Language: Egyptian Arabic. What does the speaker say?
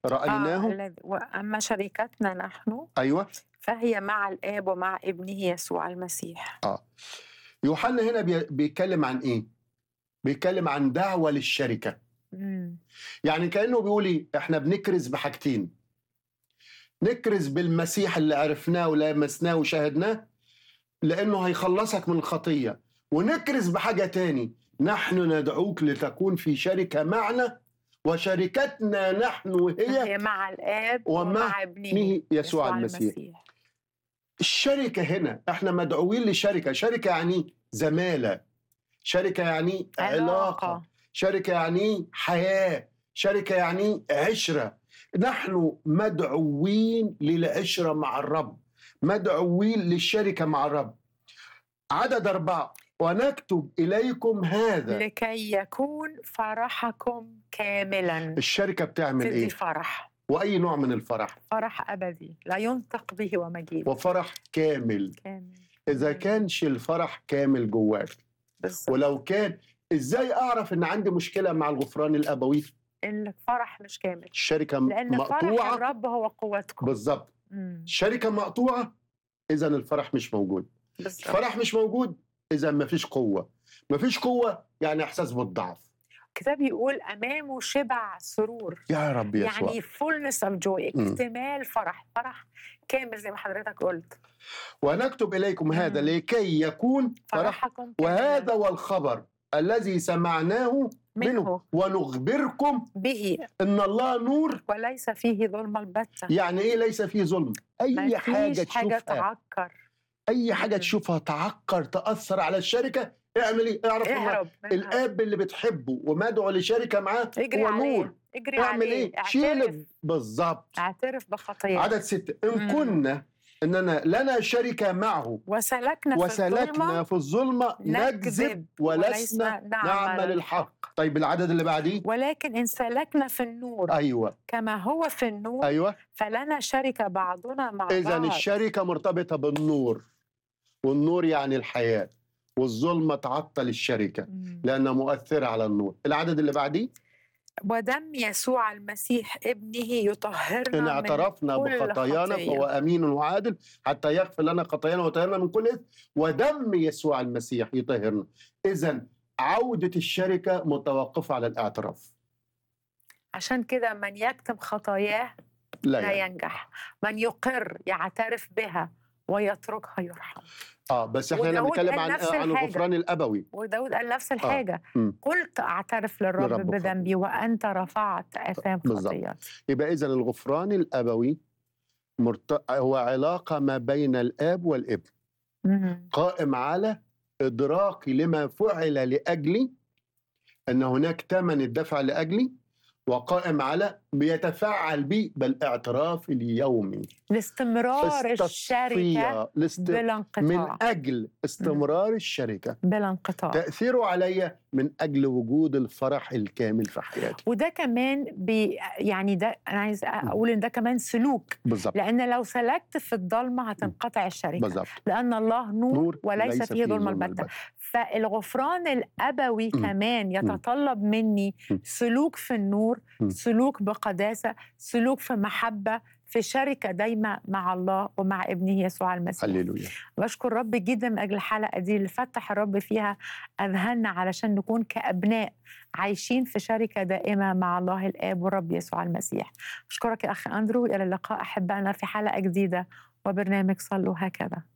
رأيناه آه الذي- وأما شركتنا نحن أيوة فهي مع الآب ومع ابنه يسوع المسيح يوحنا هنا بي- بيتكلم عن إيه؟ بيتكلم عن دعوة للشركة مم. يعني كأنه بيقول إيه؟ إحنا بنكرز بحاجتين نكرز بالمسيح اللي عرفناه ولمسناه وشاهدناه لأنه هيخلصك من الخطية ونكرز بحاجة تاني نحن ندعوك لتكون في شركة معنا وشركتنا نحن هي هي مع الآب ومع ومع ابنه ابنه يسوع المسيح الشركة هنا احنا مدعوين لشركة شركة يعني زمالة شركة يعني علاقة شركة يعني حياة شركة يعني عشرة نحن مدعوين للعشرة مع الرب مدعوين للشركة مع الرب عدد أربعة ونكتب إليكم هذا لكي يكون فرحكم كاملا الشركة بتعمل تدي إيه فرح وأي نوع من الفرح فرح أبدي لا ينطق به ومجيد وفرح كامل كامل إذا كانش الفرح كامل جواك بالظبط ولو كان ازاي اعرف ان عندي مشكله مع الغفران الابوي الفرح مش كامل الشركه لأن فرح مقطوعه الرب هو قوتكم بالظبط مم. الشركه مقطوعه اذا الفرح مش موجود بالظبط الفرح مش موجود اذا ما فيش قوه ما فيش قوه يعني احساس بالضعف الكتاب يقول أمامه شبع سرور يا رب يسوع يعني fullness of joy مم. اكتمال فرح فرح كامل زي ما حضرتك قلت ونكتب اليكم هذا مم. لكي يكون فرح فرحكم كاملا وهذا هو الخبر الذي سمعناه منه منه ونخبركم به ان الله نور وليس فيه ظلم البتة يعني ايه ليس فيه ظلم اي ما حاجه فيش حاجة تشوفها تعكر اي حاجه مم. تشوفها تعكر تاثر على الشركه اعمل ايه اعرف إن اهرب منها. الاب اللي بتحبه ومدعو لشركه معاه اجري هو عليه نور اجري اعمل عليه ايه شيل اعترف بالظبط اعترف بخطيئتك عدد ستة إن مم. كنا إننا لنا شركة معه وسلكنا في وسلكنا الظلمة في الظلمة نكذب نكذب ولسنا نعمل الحق طيب العدد اللي بعديه ولكن إن سلكنا في النور أيوة كما هو في النور أيوة فلنا شركة بعضنا مع إذا بعض الشركة مرتبطة بالنور والنور يعني الحياة والظلمة تعطل الشركة مم. لأنها مؤثرة على النور العدد اللي بعديه ودم يسوع المسيح ابنه يطهرنا إن من اعترفنا كل بخطايانا خطية. فهو أمين وعادل حتى يغفر لنا خطايانا ويطهرنا من كل إثم ودم يسوع المسيح يطهرنا إذا عودة الشركة متوقفة على الاعتراف عشان كده من يكتم خطاياه لا لا يعني. ينجح من يقر يعترف بها ويتركها يرحم اه بس احنا هنا وداود بنتكلم قال عن نفس عن الحاجة. الغفران الابوي وداود قال نفس الحاجة مم. قلت أعترف للرب, للرب بذنبي وأنت رفعت آثام بالظبط. خطيئتي يبقى اذا الغفران الابوي مرت... هو علاقه ما بين الاب والابن مم. قائم على ادراكي لما فعل لاجلي ان هناك ثمن الدفع لاجلي وقائم على بيتفعل بي بالاعتراف اليومي لاستمرار الشركة استصفية لاست... بلا من انقطاع اجل استمرار الشركه بلا انقطاع تاثيره عليا من اجل وجود الفرح الكامل في حياتي وده كمان بي يعني ده انا عايز اقول ان ده كمان سلوك بالظبط لان لو سلكت في الضلمه هتنقطع الشركه بالظبط لان الله نور, نور وليس فيه ظلم البتة فالغفران الابوي مم. كمان يتطلب مني مم. سلوك في النور مم. سلوك بقداسه سلوك في محبه في شركه دايمه مع الله ومع ابنه يسوع المسيح هللويا بشكر رب جدا من اجل الحلقه دي اللي فتح الرب فيها اذهاننا علشان نكون كابناء عايشين في شركه دائمه مع الله الاب والرب يسوع المسيح اشكرك يا اخ اندرو الى اللقاء احبائنا في حلقه جديده وبرنامج صلوا هكذا